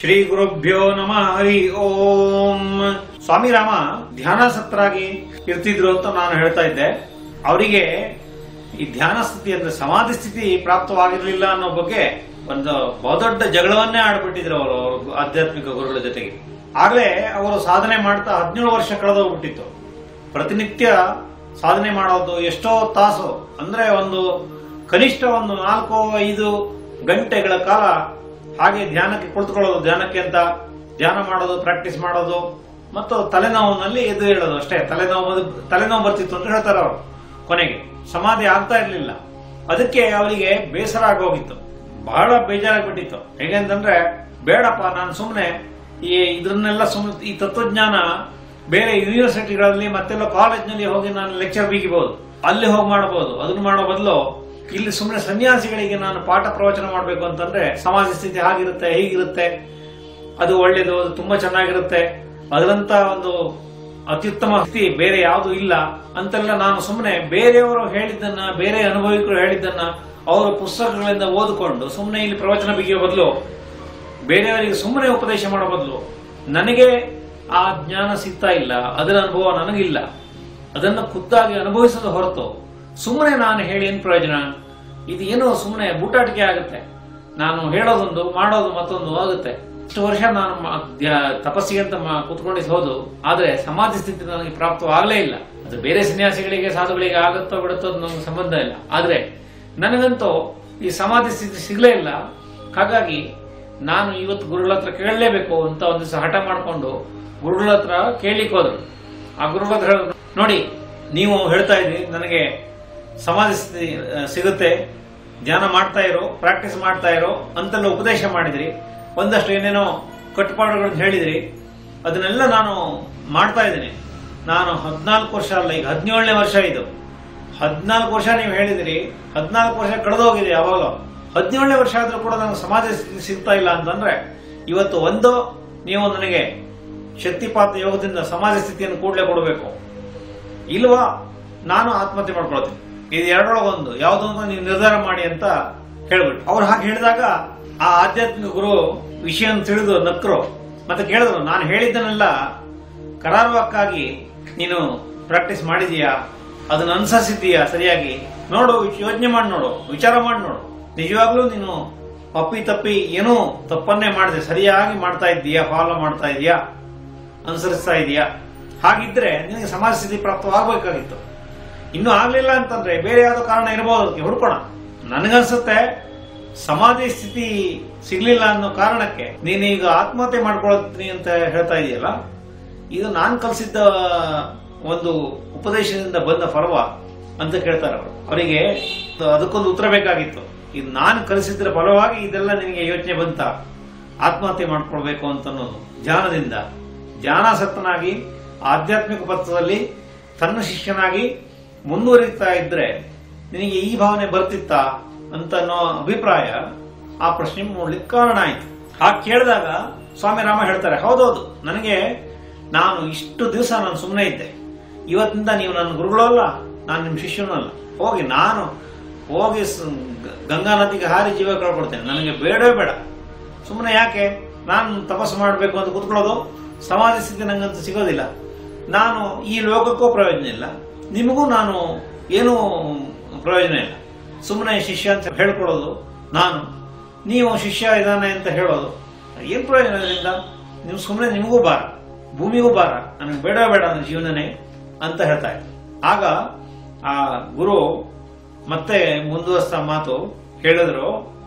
ಶ್ರೀ ಗುರುಭ್ಯೋ ನಮಃ ಹರಿ ಓಂ ಸ್ವಾಮಿ ರಾಮ ಧ್ಯಾನಾಸಕ್ತರಾಗಿ ಇರ್ತಿದ್ರು ಅಂತ ನಾನು ಹೇಳ್ತಾ ಇದ್ದೆ ಅವರಿಗೆ ಈ ಧ್ಯಾನ ಸ್ಥಿತಿ ಅಂದ್ರೆ ಸಮಾಧಿ ಸ್ಥಿತಿ ಪ್ರಾಪ್ತವಾಗಿರ್ಲಿಲ್ಲ ಅನ್ನೋ ಬಗ್ಗೆ ಒಂದು ಬಹುದೊಡ್ಡ ಜಗಳವನ್ನೇ ಆಡ್ಬಿಟ್ಟಿದ್ರು ಅವರು ಅವ್ರ ಆಧ್ಯಾತ್ಮಿಕ ಗುರುಗಳ ಜೊತೆಗೆ ಆಗ್ಲೇ ಅವರು ಸಾಧನೆ ಮಾಡ್ತಾ ಹದಿನೇಳು ವರ್ಷ ಕಳೆದೋಗ್ಬಿಟ್ಟಿತ್ತು ಪ್ರತಿನಿತ್ಯ ಸಾಧನೆ ಮಾಡೋದು ಎಷ್ಟೋ ತಾಸು ಅಂದ್ರೆ ಒಂದು ಕನಿಷ್ಠ ಒಂದು ನಾಲ್ಕು ಐದು ಗಂಟೆಗಳ ಕಾಲ ಹಾಗೆ ಧ್ಯಾನಕ್ಕೆ ಕುಳಿತುಕೊಳ್ಳೋದು ಧ್ಯಾನಕ್ಕೆ ಅಂತ ಧ್ಯಾನ ಮಾಡೋದು ಪ್ರಾಕ್ಟೀಸ್ ಮಾಡೋದು ಮತ್ತು ತಲೆನೋವಿನಲ್ಲಿ ಎದ್ದು ಹೇಳೋದು ಅಷ್ಟೇ ತಲೆನೋವು ಬಂದು- ತಲೆನೋವು ಬರ್ತಿತ್ತು ಅಂತ ಹೇಳ್ತಾರೆ ಅವರು ಕೊನೆಗೆ ಸಮಾಧಿ ಆಗ್ತಾ ಇರಲಿಲ್ಲ ಅದಕ್ಕೆ ಅವರಿಗೆ ಬೇಸರ ಆಗೋಗಿತ್ತು ಬಹಳ ಬೇಜಾರಾಗ್ಬಿಟ್ಟಿತ್ತು ಹೇಗೆಂತಂದ್ರೆ ಬೇಡಪ್ಪ ನಾನು ಸುಮ್ಮನೆ ಈ ಇದನ್ನೆಲ್ಲ ಸುಮ್ಮನೆ ಈ ತತ್ವಜ್ಞಾನ ಬೇರೆ ಯೂನಿವರ್ಸಿಟಿಗಳಲ್ಲಿ ಮತ್ತೆಲ್ಲ ಕಾಲೇಜ್ನಲ್ಲಿ ಹೋಗಿ ನಾನು ಲೆಕ್ಚರ್ ಬೀಗಿಬಹುದು ಅಲ್ಲಿ ಹೋಗಿ ಮಾಡಬಹುದು ಅದನ್ನ ಮಾಡೋ ಬದಲು ಇಲ್ಲಿ ಸುಮ್ಮನೆ ಸನ್ಯಾಸಿಗಳಿಗೆ ನಾನು ಪಾಠ ಪ್ರವಚನ ಮಾಡಬೇಕು ಅಂತಂದ್ರೆ ಸಮಾಜ ಸ್ಥಿತಿ ಹಾಗಿರುತ್ತೆ ಹೀಗಿರುತ್ತೆ ಅದು ಒಳ್ಳೇದು ಅದು ತುಂಬಾ ಚೆನ್ನಾಗಿರುತ್ತೆ ಅದರಂತ ಒಂದು ಅತ್ಯುತ್ತಮ ಸ್ಥಿತಿ ಬೇರೆ ಯಾವುದು ಇಲ್ಲ ಅಂತೆಲ್ಲ ನಾನು ಸುಮ್ಮನೆ ಬೇರೆಯವರು ಹೇಳಿದ್ದನ್ನ ಬೇರೆ ಅನುಭವಿಕರು ಹೇಳಿದ್ದನ್ನ ಅವರ ಪುಸ್ತಕಗಳಿಂದ ಓದಿಕೊಂಡು ಸುಮ್ಮನೆ ಇಲ್ಲಿ ಪ್ರವಚನ ಬಿಗಿಯೋ ಬದಲು ಬೇರೆಯವರಿಗೆ ಸುಮ್ಮನೆ ಉಪದೇಶ ಮಾಡೋ ಬದಲು ನನಗೆ ಆ ಜ್ಞಾನ ಸಿಗ್ತಾ ಇಲ್ಲ ಅದರ ಅನುಭವ ನನಗಿಲ್ಲ ಅದನ್ನು ಖುದ್ದಾಗಿ ಅನುಭವಿಸದ ಹೊರತು ಸುಮ್ಮನೆ ನಾನು ಹೇಳಿ ಏನ್ ಪ್ರಯೋಜನ ಇದು ಏನೋ ಸುಮ್ಮನೆ ಬೂಟಾಟಿಕೆ ಆಗುತ್ತೆ ನಾನು ಹೇಳೋದೊಂದು ಮಾಡೋದು ಮತ್ತೊಂದು ಆಗುತ್ತೆ ಇಷ್ಟು ವರ್ಷ ನಾನು ಮ- ಧ್ಯ- ತಪಸ್ಸಿಗೆ ಅಂತ ಮ- ಕೂತ್ಕೊಂಡಿದ್ದು ಹೌದು ಆದ್ರೆ ಸಮಾಧಿ ಸ್ಥಿತಿ ನನಗೆ ಪ್ರಾಪ್ತವಾಗಲೇ ಇಲ್ಲ ಅದು ಬೇರೆ ಸನ್ಯಾಸಿಗಳಿಗೆ ಸಾಧುಗಳಿಗೆ ಆಗುತ್ತೋ ಬಿಡುತ್ತೋ ಅದು ನನಗೆ ಸಂಬಂಧ ಇಲ್ಲ ಆದ್ರೆ ನನಗಂತೂ ಈ ಸಮಾಧಿ ಸ್ಥಿತಿ ಸಿಗ್ಲೇ ಇಲ್ಲ ಹಾಗಾಗಿ ನಾನು ಇವತ್ತು ಗುರುಗಳ ಹತ್ರ ಕೇಳಲೇಬೇಕು ಅಂತ ಒಂದು ದಿವಸ ಹಠ ಮಾಡಿಕೊಂಡು ಗುರುಗಳ ಹತ್ರ ಕೇಳಿಕ್ ಹೋದ್ರು ಆ ಗುರುಗಳ ಹತ್ರ ಹೇಳಿದ್ರು ನೋಡಿ ನೀವು ಹೇಳ್ತಾ ಇದ್ರಿ ನನಗೆ ಸಮಾಧಿ ಸ್ಥಿತಿ ಆ, ಸಿಗುತ್ತೆ ಧ್ಯಾನ ಮಾಡ್ತಾ ಇರೋ ಪ್ರಾಕ್ಟೀಸ್ ಮಾಡ್ತಾ ಇರೋ ಅಂತೆಲ್ಲ ಉಪದೇಶ ಮಾಡಿದ್ರಿ ಒಂದಷ್ಟು ಏನೇನೋ ಕಟ್ಟುಪಾಡುಗಳನ್ನು ಹೇಳಿದ್ರಿ ಅದನ್ನೆಲ್ಲ ನಾನು ಮಾಡ್ತಾ ಇದ್ದೀನಿ ನಾನು ಹದಿನಾಲ್ಕು ವರ್ಷ ಅಲ್ಲ ಈಗ ಹದಿನೇಳನೇ ವರ್ಷ ಇದು ಹದಿನಾಲ್ಕು ವರ್ಷ ನೀವು ಹೇಳಿದಿರಿ ಹದಿನಾಲ್ಕು ವರ್ಷ ಕಳೆದೋಗಿದೆ ಯಾವಾಗ ಹದಿನೇಳನೇ ವರ್ಷ ಆದ್ರೂ ಕೂಡ ನನಗೆ ಸಮಾಜ ಸ್ಥಿತಿ ಸಿಗ್ತಾ ಇಲ್ಲ ಅಂತಂದ್ರೆ ಇವತ್ತು ಒಂದು ನೀವು ನನಗೆ ಶಕ್ತಿಪಾತ ಯೋಗದಿಂದ ಸಮಾಜ ಸ್ಥಿತಿಯನ್ನು ಕೂಡಲೇ ಕೊಡಬೇಕು ಇಲ್ವಾ ನಾನು ಆತ್ಮಹತ್ಯೆ ಮಾಡ್ಕೊಳ್ತೀನಿ ಇದು ಎರಡರೊಳಗೊಂದು ಯಾವುದು ಅಂತ ನೀವು ನಿರ್ಧಾರ ಮಾಡಿ ಅಂತ ಹೇಳ್ಬಿಟ್ಟು ಅವ್ರು ಹಾಗೆ ಹೇಳಿದಾಗ ಆ ಆಧ್ಯಾತ್ಮಿಕ ಗುರು ವಿಷಯ ತಿಳಿದು ನಕ್ರು ಮತ್ತೆ ಕೇಳಿದ್ರು ನಾನು ಹೇಳಿದ್ದನ್ನೆಲ್ಲ ಕರಾರುವಕ್ಕಾಗಿ ನೀನು ಪ್ರಾಕ್ಟೀಸ್ ಮಾಡಿದೀಯಾ ಅದನ್ನ ಅನುಸರಿಸಿದ್ದೀಯಾ ಸರಿಯಾಗಿ ನೋಡು ಯೋಚನೆ ಮಾಡಿ ನೋಡು ವಿಚಾರ ಮಾಡಿ ನೋಡು ನಿಜವಾಗ್ಲೂ ನೀನು ಅಪ್ಪಿ ತಪ್ಪಿ ಏನೋ ತಪ್ಪನ್ನೇ ಮಾಡಿದೆ ಸರಿಯಾಗಿ ಮಾಡ್ತಾ ಇದ್ದೀಯಾ ಫಾಲೋ ಮಾಡ್ತಾ ಇದೀಯಾ ಅನುಸರಿಸ್ತಾ ಇದೀಯಾ ಹಾಗಿದ್ರೆ ನಿನಗೆ ಸಮಾಜ ಸ್ಥಿತಿ ಪ್ರಾಪ್ತವಾಗಬೇಕಾಗಿತ್ತು ಇನ್ನು ಆಗ್ಲಿಲ್ಲ ಅಂತಂದ್ರೆ ಬೇರೆ ಯಾವ್ದೋ ಕಾರಣ ಇರಬಹುದು ಅದಕ್ಕೆ ಹುಡ್ಕೋಣ ನನಗನ್ಸುತ್ತೆ ಸಮಾಧಿ ಸ್ಥಿತಿ ಸಿಗ್ಲಿಲ್ಲ ಅನ್ನೋ ಕಾರಣಕ್ಕೆ ನೀನೀಗ ಆತ್ಮಹತ್ಯೆ ಮಾಡ್ಕೊಳ್ತೀನಿ ಅಂತ ಹೇಳ್ತಾ ಇದೆಯಲ್ಲ ಇದು ನಾನ್ ಕಲಿಸಿದ್ದ ಒಂದು ಉಪದೇಶದಿಂದ ಬಂದ ಫಲವ ಅಂತ ಕೇಳ್ತಾರೆ ಅವರು ಅವರಿಗೆ ಅದಕ್ಕೊಂದು ಉತ್ತರ ಬೇಕಾಗಿತ್ತು ಇದು ನಾನು ಕಲಿಸಿದ್ರ ಫಲವಾಗಿ ಇದೆಲ್ಲ ನಿನಗೆ ಯೋಚನೆ ಬಂತ ಆತ್ಮಹತ್ಯೆ ಮಾಡ್ಕೊಳ್ಬೇಕು ಅಂತ ಅನ್ನೋದು ಧ್ಯಾನದಿಂದ ಧ್ಯಾನಾಸಕ್ತನಾಗಿ ಆಧ್ಯಾತ್ಮಿಕ ಪಥದಲ್ಲಿ ತನ್ನ ಶಿಷ್ಯನಾಗಿ ಮುಂದುವರಿತಾ ಇದ್ರೆ ನಿನಗೆ ಈ ಭಾವನೆ ಬರ್ತಿತ್ತಾ ಅಂತ ಅನ್ನೋ ಅಭಿಪ್ರಾಯ ಆ ಪ್ರಶ್ನೆ ಮೂಡ್ಲಿಕ್ಕೆ ಕಾರಣ ಆಯ್ತು ಹಾಗೆ ಕೇಳಿದಾಗ ಸ್ವಾಮಿ ರಾಮ ಹೇಳ್ತಾರೆ ಹೌದೌದು ನನಗೆ ನಾನು ಇಷ್ಟು ದಿವಸ ನಾನು ಸುಮ್ಮನೆ ಇದ್ದೆ ಇವತ್ತಿಂದ ನೀವು ನನ್ನ ಗುರುಗಳು ಅಲ್ಲ ನಾನು ನಿಮ್ಮ ಶಿಷ್ಯನೂ ಅಲ್ಲ ಹೋಗಿ ನಾನು ಹೋಗಿ ಸ- ಗ- ಗಂಗಾ ನದಿಗೆ ಹಾರಿ ಜೀವ ಕಳ್ಕೊಡ್ತೇನೆ ನನಗೆ ಬೇಡವೇ ಬೇಡ ಸುಮ್ಮನೆ ಯಾಕೆ ನಾನು ತಪಸ್ಸು ಮಾಡಬೇಕು ಅಂತ ಕೂತ್ಕೊಳ್ಳೋದು ಸಮಾಧಿ ಸ್ಥಿತಿ ನಂಗಂತೂ ಸಿಗೋದಿಲ್ಲ ನಾನು ಈ ಲೋಕಕ್ಕೂ ಪ್ರಯೋಜನ ಇಲ್ಲ ನಿಮಗೂ ನಾನು ಏನೂ ಪ್ರಯೋಜನ ಇಲ್ಲ ಸುಮ್ಮನೆ ಶಿಷ್ಯ ಅಂತ ಹೇಳ್ಕೊಡೋದು ನಾನು ನೀವು ಶಿಷ್ಯ ಇದ್ದಾನೆ ಅಂತ ಹೇಳೋದು ಏನ್ ಪ್ರಯೋಜನ ಇದರಿಂದ ನೀವು ಸುಮ್ಮನೆ ನಿಮಗೂ ಬಾರ ಭೂಮಿಗೂ ಬಾರ ನನಗೆ ಬೇಡ ಬೇಡ ನನ್ನ ಜೀವನನೇ ಅಂತ ಹೇಳ್ತಾ ಇದ್ರು ಆಗ ಆ ಗುರು ಮತ್ತೆ ಮುಂದುವರಿಸ್ತಾ ಮಾತು ಹೇಳಿದ್ರು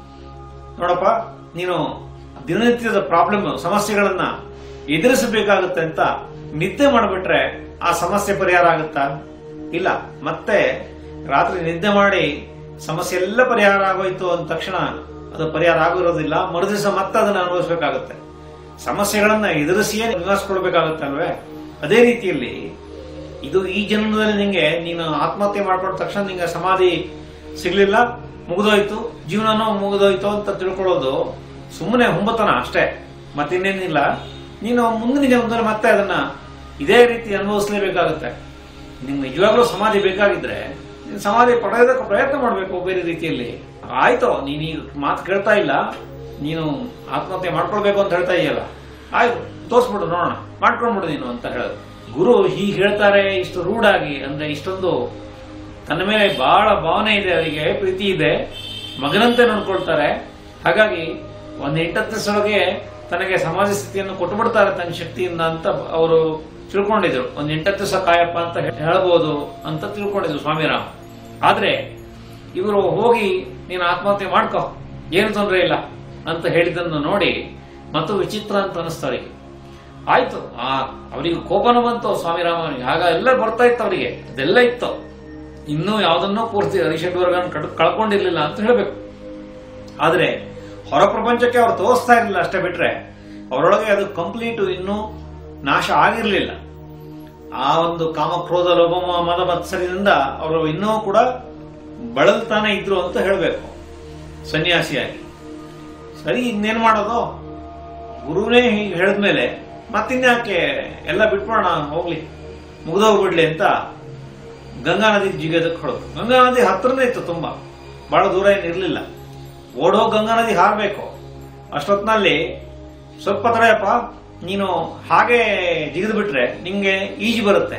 ನೋಡಪ್ಪ ನೀನು ದಿನನಿತ್ಯದ ಪ್ರಾಬ್ಲಮ್ ಸಮಸ್ಯೆಗಳನ್ನ ಎದುರಿಸಬೇಕಾಗುತ್ತೆ ಅಂತ ನಿದ್ದೆ ಮಾಡಿಬಿಟ್ರೆ ಆ ಸಮಸ್ಯೆ ಪರಿಹಾರ ಆಗುತ್ತಾ ಇಲ್ಲ ಮತ್ತೆ ರಾತ್ರಿ ನಿದ್ದೆ ಮಾಡಿ ಸಮಸ್ಯೆ ಎಲ್ಲ ಪರಿಹಾರ ಆಗೋಯ್ತು ಅಂದ ತಕ್ಷಣ ಅದು ಪರಿಹಾರ ಆಗಿರೋದಿಲ್ಲ ಮರುದಿವಸ ಮತ್ತೆ ಅದನ್ನ ಅನುಭವಿಸಬೇಕಾಗುತ್ತೆ ಸಮಸ್ಯೆಗಳನ್ನ ಎದುರಿಸಿಯೇ ನಿವಾರಿಸ್ಕೊಳ್ಬೇಕಾಗುತ್ತೆ ಅಲ್ವೇ ಅದೇ ರೀತಿಯಲ್ಲಿ ಇದು ಈ ಜನ್ಮದಲ್ಲಿ ನಿಂಗೆ ನೀನು ಆತ್ಮಹತ್ಯೆ ಮಾಡ್ಕೊಂಡ ತಕ್ಷಣ ನಿಂಗೆ ಸಮಾಧಿ ಸಿಗ್ಲಿಲ್ಲ ಮುಗಿದೋಯ್ತು ಜೀವನನೂ ಮುಗಿದೋಯ್ತು ಅಂತ ತಿಳ್ಕೊಳ್ಳೋದು ಸುಮ್ಮನೆ ಹುಂಬತನ ಅಷ್ಟೇ ಮತ್ತಿನ್ನೇನಿಲ್ಲ ನೀನು ಮುಂದಿನ ಜನ್ಮದಲ್ಲಿ ಮತ್ತೆ ಅದನ್ನ ಇದೇ ರೀತಿ ಅನುಭವಿಸಲೇಬೇಕಾಗುತ್ತೆ ನಿಮ್ಗೆ ನಿಜವಾಗ್ಲೂ ಸಮಾಧಿ ಬೇಕಾಗಿದ್ರೆ ನೀನು ಸಮಾಧಿ ಪಡೆಯೋದಕ್ಕೆ ಪ್ರಯತ್ನ ಮಾಡಬೇಕು ಬೇರೆ ರೀತಿಯಲ್ಲಿ ಆಯ್ತು ನೀನು ಈ ಮಾತು ಕೇಳ್ತಾ ಇಲ್ಲ ನೀನು ಆತ್ಮಹತ್ಯೆ ಮಾಡ್ಕೊಳ್ಬೇಕು ಅಂತ ಹೇಳ್ತಾ ಇದೆಯಲ್ಲ ಆಯ್ತು ತೋರಿಸ್ಬಿಡು ನೋಡೋಣ ಮಾಡ್ಕೊಂಡ್ಬಿಡು ನೀನು ಅಂತ ಹೇಳೋದು ಗುರು ಹೀಗೆ ಹೇಳ್ತಾರೆ ಇಷ್ಟು ರೂಢಾಗಿ ಅಂದ್ರೆ ಇಷ್ಟೊಂದು ತನ್ನ ಮೇಲೆ ಬಹಳ ಭಾವನೆ ಇದೆ ಅವರಿಗೆ ಪ್ರೀತಿ ಇದೆ ಮಗನಂತೆ ನೋಡ್ಕೊಳ್ತಾರೆ ಹಾಗಾಗಿ ಒಂದು ಎಂಟತ್ತು ದಿವಸದೊಳಗೆ ತನಗೆ ಸಮಾಜ ಸ್ಥಿತಿಯನ್ನು ಕೊಟ್ಟುಬಿಡ್ತಾರೆ ತನ್ನ ಶಕ್ತಿಯಿಂದ ಅಂತ ಅವರು ತಿಳ್ಕೊಂಡಿದ್ರು ಒಂದು ಎಂಟತ್ತು ದಿವಸ ಕಾಯಪ್ಪ ಅಂತ ಹೇಳ್ಬೋದು ಅಂತ ತಿಳ್ಕೊಂಡಿದ್ರು ಸ್ವಾಮಿರಾಮ ಆದ್ರೆ ಇವರು ಹೋಗಿ ನೀನು ಆತ್ಮಹತ್ಯೆ ಮಾಡ್ಕೋ ಏನು ತೊಂದರೆ ಇಲ್ಲ ಅಂತ ಹೇಳಿದ್ದನ್ನು ನೋಡಿ ಮತ್ತು ವಿಚಿತ್ರ ಅಂತ ಅನಿಸ್ತು ಅವರಿಗೆ ಆಯ್ತು ಆ ಅವರಿಗೆ ಕೋಪನೂ ಬಂತು ಸ್ವಾಮಿರಾಮನಿಗೆ ಆಗ ಎಲ್ಲ ಬರ್ತಾ ಇತ್ತು ಅವರಿಗೆ ಅದೆಲ್ಲ ಇತ್ತು ಇನ್ನೂ ಯಾವುದನ್ನೂ ಪೂರ್ತಿ ಹರಿಷಡ್ವರ್ಗ ಕಳ್ಕೊಂಡಿರ್ಲಿಲ್ಲ ಅಂತ ಹೇಳಬೇಕು ಆದ್ರೆ ಹೊರ ಪ್ರಪಂಚಕ್ಕೆ ಅವ್ರು ತೋರಿಸ್ತಾ ಇರಲಿಲ್ಲ ಅಷ್ಟೇ ಬಿಟ್ರೆ ಅವರೊಳಗೆ ಅದು ಕಂಪ್ಲೀಟ್ ಇನ್ನೂ ನಾಶ ಆಗಿರಲಿಲ್ಲ ಆ ಒಂದು ಕಾಮಕ್ರೋಧ ಲೋಭಮ ಮದ ಮತ್ಸರದಿಂದ ಅವರು ಇನ್ನೂ ಕೂಡ ಬಳಲ್ತಾನೆ ಇದ್ರು ಅಂತ ಹೇಳಬೇಕು ಸನ್ಯಾಸಿಯಾಗಿ ಸರಿ ಇನ್ನೇನ್ ಮಾಡೋದು ಗುರುನೇ ಹೀಗೆ ಹೇಳಿದ್ಮೇಲೆ ಮತ್ತಿನ್ಯಾಕೆ ಎಲ್ಲ ಬಿಟ್ಬಿಡೋಣ ಹೋಗ್ಲಿ ಮುಗ್ದೋಗ್ಬಿಡ್ಲಿ ಅಂತ ಗಂಗಾ ನದಿ ಜಿಗೋದಕ್ಕೆ ಹೊಡೆದು ಗಂಗಾ ನದಿ ಹತ್ರನೇ ಇತ್ತು ತುಂಬಾ ಬಹಳ ದೂರ ಏನು ಇರಲಿಲ್ಲ ಓಡೋ ಗಂಗಾ ನದಿ ಹಾರಬೇಕು ಅಷ್ಟೊತ್ತಿನಲ್ಲಿ ಸ್ವಲ್ಪ ತಡೆಯಪ್ಪ ನೀನು ಹಾಗೆ ಜಿಗಿದು ಬಿಟ್ರೆ ನಿಮ್ಗೆ ಈಜು ಬರುತ್ತೆ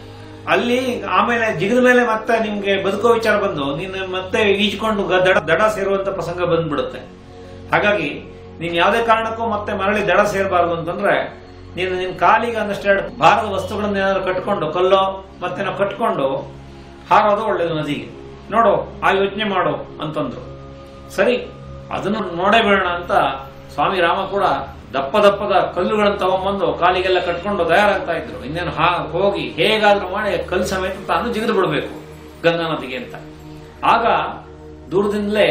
ಅಲ್ಲಿ ಆಮೇಲೆ ಜಿಗಿದ ಮೇಲೆ ಮತ್ತೆ ನಿಮ್ಗೆ ಬದುಕೋ ವಿಚಾರ ಬಂದು ನೀನು ಮತ್ತೆ ಈಜ್ಕೊಂಡು ಗ- ದಡ ದಡ ಸೇರುವಂತ ಪ್ರಸಂಗ ಬಂದ್ಬಿಡುತ್ತೆ ಹಾಗಾಗಿ ನೀನ್ ಯಾವುದೇ ಕಾರಣಕ್ಕೂ ಮತ್ತೆ ಮರಳಿ ದಡ ಸೇರಬಾರದು ಅಂತಂದ್ರೆ ನೀನು ನಿನ್ ಕಾಲಿಗೆ ಒಂದಷ್ಟೆರಡು ಭಾರದ ವಸ್ತುಗಳನ್ನ ಏನಾದ್ರು ಕಟ್ಕೊಂಡು ಕಲ್ಲೋ ಮತ್ತೇನೋ ಕಟ್ಕೊಂಡು ಹಾರೋದು ಒಳ್ಳೇದು ನದಿಗೆ ನೋಡು ಆ ಯೋಚನೆ ಮಾಡು ಅಂತಂದ್ರು ಸರಿ ಅದನ್ನು ನೋಡೇ ಬಿಡೋಣ ಅಂತ ಸ್ವಾಮಿ ರಾಮ ಕೂಡ ದಪ್ಪ ದಪ್ಪದ ಕಲ್ಲುಗಳನ್ನು ತಗೊಂಬಂದು ಕಾಲಿಗೆಲ್ಲ ಕಟ್ಕೊಂಡು ತಯಾರಾಗ್ತಾ ಇದ್ರು ಇನ್ನೇನು ಹಾ ಹೋಗಿ ಹೇಗಾದ್ರೂ ಮಾಡಿ ಕಲ್ಲು ಸಮೇತ ತಾನು ಜಿಗಿದು ಬಿಡಬೇಕು ಗಂಗಾ ನದಿಗೆ ಅಂತ ಆಗ ದೂರದಿಂದಲೇ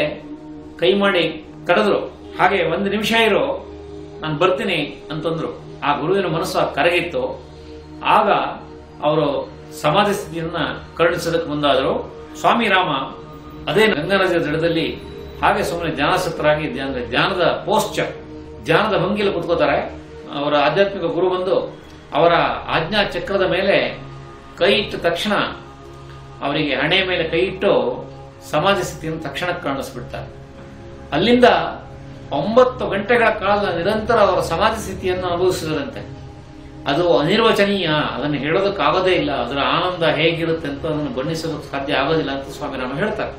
ಕೈ ಮಾಡಿ ತಡೆದ್ರು ಹಾಗೆ ಒಂದು ನಿಮಿಷ ಇರು ನಾನು ಬರ್ತೀನಿ ಅಂತಂದ್ರು ಆ ಗುರುವಿನ ಮನಸ್ಸು ಕರಗಿತ್ತು ಆಗ ಅವರು ಸಮಾಧಿ ಸ್ಥಿತಿಯನ್ನ ಕರುಣಿಸೋದಕ್ಕೆ ಮುಂದಾದರು ಸ್ವಾಮಿ ರಾಮ ಅದೇ ಗಂಗಾ ನದಿಯ ದಡದಲ್ಲಿ ಹಾಗೆ ಸುಮ್ಮನೆ ಧ್ಯಾನಾಸಕ್ತರಾಗಿ ಧ್ಯಾನ- ಧ್ಯಾನದ ಪೋಸ್ಚರ್ ಧ್ಯಾನದ ಭಂಗಿಯಲ್ಲಿ ಕುತ್ಕೋತಾರೆ ಅವರ ಆಧ್ಯಾತ್ಮಿಕ ಗುರು ಬಂದು ಅವರ ಆಜ್ಞಾ ಚಕ್ರದ ಮೇಲೆ ಕೈ ಇಟ್ಟ ತಕ್ಷಣ ಅವರಿಗೆ ಹಣೆ ಮೇಲೆ ಕೈ ಇಟ್ಟು ಸಮಾಧಿ ಸ್ಥಿತಿಯನ್ನು ತಕ್ಷಣ ಕಾಣಿಸ್ಬಿಡ್ತಾರೆ ಅಲ್ಲಿಂದ ಒಂಬತ್ತು ಗಂಟೆಗಳ ಕಾಲ ನಿರಂತರ ಅವರ ಸಮಾಧಿ ಸ್ಥಿತಿಯನ್ನು ಅನುಭವಿಸಿದರಂತೆ ಅದು ಅನಿರ್ವಚನೀಯ ಅದನ್ನು ಹೇಳೋದಕ್ಕಾಗೋದೇ ಇಲ್ಲ ಅದರ ಆನಂದ ಹೇಗಿರುತ್ತೆ ಅಂತ ಅದನ್ನು ಬಣ್ಣಿಸೋದಕ್ಕೆ ಸಾಧ್ಯ ಆಗೋದಿಲ್ಲ ಅಂತ ಸ್ವಾಮಿರಾಮ ಹೇಳ್ತಾರೆ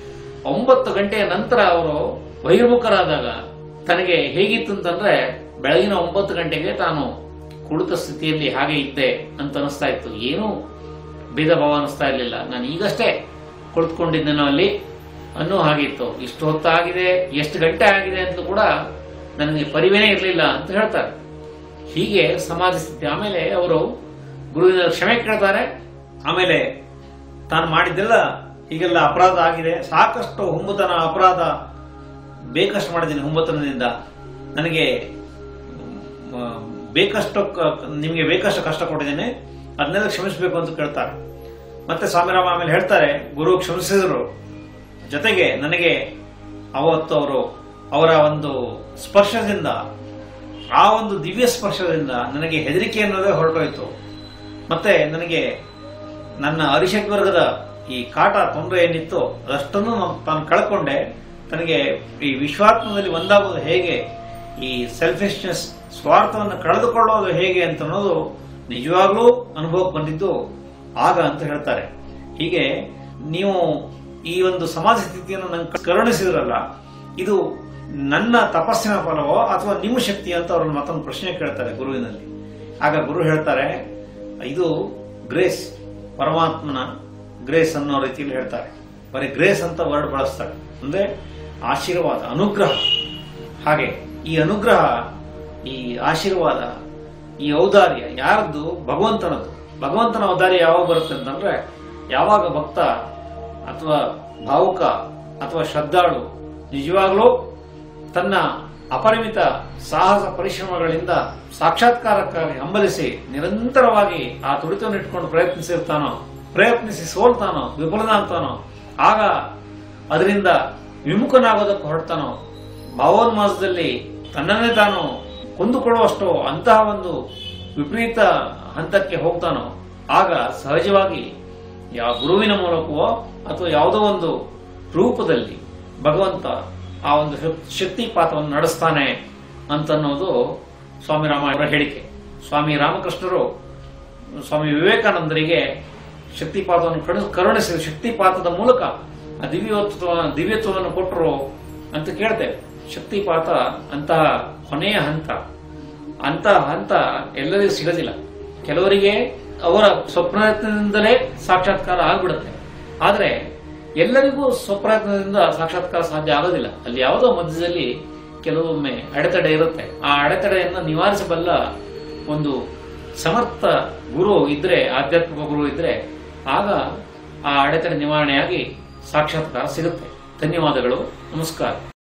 ಒಂಬತ್ತು ಗಂಟೆಯ ನಂತರ ಅವರು ಬಹಿರ್ಮುಖರಾದಾಗ ತನಗೆ ಹೇಗಿತ್ತು ಅಂತಂದ್ರೆ ಬೆಳಗಿನ ಒಂಬತ್ತು ಗಂಟೆಗೆ ತಾನು ಕುಳಿತ ಸ್ಥಿತಿಯಲ್ಲಿ ಹಾಗೆ ಇದ್ದೆ ಅಂತ ಅನಿಸ್ತಾ ಇತ್ತು ಏನೂ ಭೇದ ಭಾವ ಅನಿಸ್ತಾ ಇರಲಿಲ್ಲ ನಾನು ಈಗಷ್ಟೇ ಕುಳಿತುಕೊಂಡಿದ್ದೇನೋ ಅಲ್ಲಿ ಅನ್ನೋ ಹಾಗಿತ್ತು ಇಷ್ಟು ಹೊತ್ತಾಗಿದೆ ಎಷ್ಟು ಗಂಟೆ ಆಗಿದೆ ಅಂತಲೂ ಕೂಡ ನನಗೆ ಪರಿವೇನೇ ಇರಲಿಲ್ಲ ಅಂತ ಹೇಳ್ತಾರೆ ಹೀಗೆ ಸಮಾಧಿ ಸ್ಥಿತಿ ಆಮೇಲೆ ಅವರು ಗುರುವಿನ ಕ್ಷಮೆ ಕೇಳ್ತಾರೆ ಆಮೇಲೆ ತಾನು ಮಾಡಿದ್ದೆಲ್ಲ ಹೀಗೆಲ್ಲ ಅಪರಾಧ ಆಗಿದೆ ಸಾಕಷ್ಟು ಹುಂಬತನ ಅಪರಾಧ ಬೇಕಷ್ಟು ಮಾಡಿದ್ದೀನಿ ಹುಂಬತನದಿಂದ ನನಗೆ ಮ್, ಬೇಕಷ್ಟು ಕ- ನಿಮಗೆ ಬೇಕಷ್ಟು ಕಷ್ಟ ಕೊಟ್ಟಿದ್ದೇನೆ ಅದನ್ನೆಲ್ಲ ಕ್ಷಮಿಸಬೇಕು ಅಂತ ಕೇಳ್ತಾರೆ ಮತ್ತೆ ಸ್ವಾಮಿರಾಮ ಆಮೇಲೆ ಹೇಳ್ತಾರೆ ಗುರು ಕ್ಷಮಿಸಿದ್ರು ಜೊತೆಗೆ ನನಗೆ ಅವತ್ತು ಅವರು ಅವರ ಒಂದು ಸ್ಪರ್ಶದಿಂದ ಆ ಒಂದು ದಿವ್ಯ ಸ್ಪರ್ಶದಿಂದ ನನಗೆ ಹೆದರಿಕೆ ಅನ್ನೋದೇ ಹೊರಟೋಯ್ತು ಮತ್ತೆ ನನಗೆ ನನ್ನ ಅರಿಷಡ್ ವರ್ಗದ ಈ ಕಾಟ ತೊಂದರೆ ಏನಿತ್ತು ಅದಷ್ಟನ್ನು ನಾನು- ತಾನು ಕಳ್ಕೊಂಡೆ ತನಗೆ ಈ ವಿಶ್ವಾತ್ಮದಲ್ಲಿ ಒಂದಾಗೋದು ಹೇಗೆ ಈ ಸೆಲ್ಫಿಶ್ನೆಸ್ ಸ್ವಾರ್ಥವನ್ನು ಕಳೆದುಕೊಳ್ಳೋದು ಹೇಗೆ ಅಂತ ಅನ್ನೋದು ನಿಜವಾಗ್ಲೂ ಅನುಭವಕ್ಕೆ ಬಂದಿದ್ದು ಆಗ ಅಂತ ಹೇಳ್ತಾರೆ ಹೀಗೆ ನೀವು ಈ ಒಂದು ಸಮಾಜ ಸ್ಥಿತಿಯನ್ನು ನಂಗೆ ಕರುಣಿಸಿದ್ರಲ್ಲ ಇದು ನನ್ನ ತಪಸ್ಸಿನ ಫಲವೋ ಅಥವಾ ನಿಮ್ಮ ಶಕ್ತಿ ಅಂತ ಅವ್ರನ್ನ ಮತ್ತೊಂದು ಪ್ರಶ್ನೆ ಕೇಳ್ತಾರೆ ಗುರುವಿನಲ್ಲಿ ಆಗ ಗುರು ಹೇಳ್ತಾರೆ ಇದು ಗ್ರೇಸ್ ಪರಮಾತ್ಮನ ಗ್ರೇಸ್ ಅನ್ನೋ ರೀತಿಯಲ್ಲಿ ಹೇಳ್ತಾರೆ ಬರೀ ಗ್ರೇಸ್ ಅಂತ ವರ್ಡ್ ಬಳಸ್ತಾರೆ ಅಂದ್ರೆ ಆಶೀರ್ವಾದ ಅನುಗ್ರಹ ಹಾಗೆ ಈ ಅನುಗ್ರಹ ಈ ಆಶೀರ್ವಾದ ಈ ಔದಾರ್ಯ ಯಾರದ್ದು ಭಗವಂತನದು ಭಗವಂತನ ಔದಾರ್ಯ ಯಾವಾಗ ಬರುತ್ತೆ ಅಂತಂದ್ರೆ ಯಾವಾಗ ಭಕ್ತ ಅಥವಾ ಭಾವುಕ ಅಥವಾ ಶ್ರದ್ಧಾಳು ನಿಜವಾಗ್ಲೂ ತನ್ನ ಅಪರಿಮಿತ ಸಾಹಸ ಪರಿಶ್ರಮಗಳಿಂದ ಸಾಕ್ಷಾತ್ಕಾರಕ್ಕಾಗಿ ಹಂಬಲಿಸಿ ನಿರಂತರವಾಗಿ ಆ ತುಡಿತವನ್ನು ಇಟ್ಕೊಂಡು ಪ್ರಯತ್ನಿಸಿರ್ತಾನೋ ಪ್ರಯತ್ನಿಸಿ ಸೋಲ್ತಾನೋ ವಿಫಲನಾಗ್ತಾನೋ ಆಗ ಅದರಿಂದ ವಿಮುಖನಾಗೋದಕ್ಕೆ ಹೊರಡ್ತಾನೋ ಭಾವೋನ್ಮಾಸದಲ್ಲಿ ತನ್ನನ್ನೇ ತಾನು ಕೊಂದುಕೊಳ್ಳುವಷ್ಟು ಅಂತಹ ಒಂದು ವಿಪರೀತ ಹಂತಕ್ಕೆ ಹೋಗ್ತಾನೋ ಆಗ ಸಹಜವಾಗಿ ಯಾವ ಗುರುವಿನ ಮೂಲಕವೋ ಅಥವಾ ಯಾವುದೋ ಒಂದು ರೂಪದಲ್ಲಿ ಭಗವಂತ ಆ ಒಂದು ಶಕ್- ಶಕ್ತಿಪಾತವನ್ನು ನಡೆಸ್ತಾನೆ ಅಂತನ್ನೋದು ಸ್ವಾಮಿ ರಾಮ ಅವರ ಹೇಳಿಕೆ ಸ್ವಾಮಿ ರಾಮಕೃಷ್ಣರು ಸ್ವಾಮಿ ವಿವೇಕಾನಂದರಿಗೆ ಶಕ್ತಿಪಾತವನ್ನು ಕಡು- ಕರುಣಿಸಿದ ಶಕ್ತಿಪಾತದ ಮೂಲಕ ಆ ದಿವ್ಯೋತ್ವ ದಿವ್ಯತ್ವವನ್ನು ಕೊಟ್ಟರು ಅಂತ ಕೇಳ್ತೇವೆ ಶಕ್ತಿಪಾತ ಅಂತಹ ಕೊನೆಯ ಹಂತ ಅಂತಹ ಹಂತ ಎಲ್ಲರಿಗೂ ಸಿಗೋದಿಲ್ಲ ಕೆಲವರಿಗೆ ಅವರ ಸ್ವಪ್ನದಿಂದಲೇ ಸಾಕ್ಷಾತ್ಕಾರ ಆಗ್ಬಿಡುತ್ತೆ ಆದ್ರೆ ಎಲ್ಲರಿಗೂ ಸ್ವಪ್ರಯತ್ನದಿಂದ ಸಾಕ್ಷಾತ್ಕಾರ ಸಾಧ್ಯ ಆಗೋದಿಲ್ಲ ಅಲ್ಲಿ ಯಾವುದೋ ಮಧ್ಯದಲ್ಲಿ ಕೆಲವೊಮ್ಮೆ ಅಡೆತಡೆ ಇರುತ್ತೆ ಆ ಅಡೆತಡೆಯನ್ನು ನಿವಾರಿಸಬಲ್ಲ ಒಂದು ಸಮರ್ಥ ಗುರು ಇದ್ರೆ ಆಧ್ಯಾತ್ಮಿಕ ಗುರು ಇದ್ರೆ ಆಗ ಆ ಅಡೆತಡೆ ನಿವಾರಣೆಯಾಗಿ ಸಾಕ್ಷಾತ್ಕಾರ ಸಿಗುತ್ತೆ ಧನ್ಯವಾದಗಳು ನಮಸ್ಕಾರ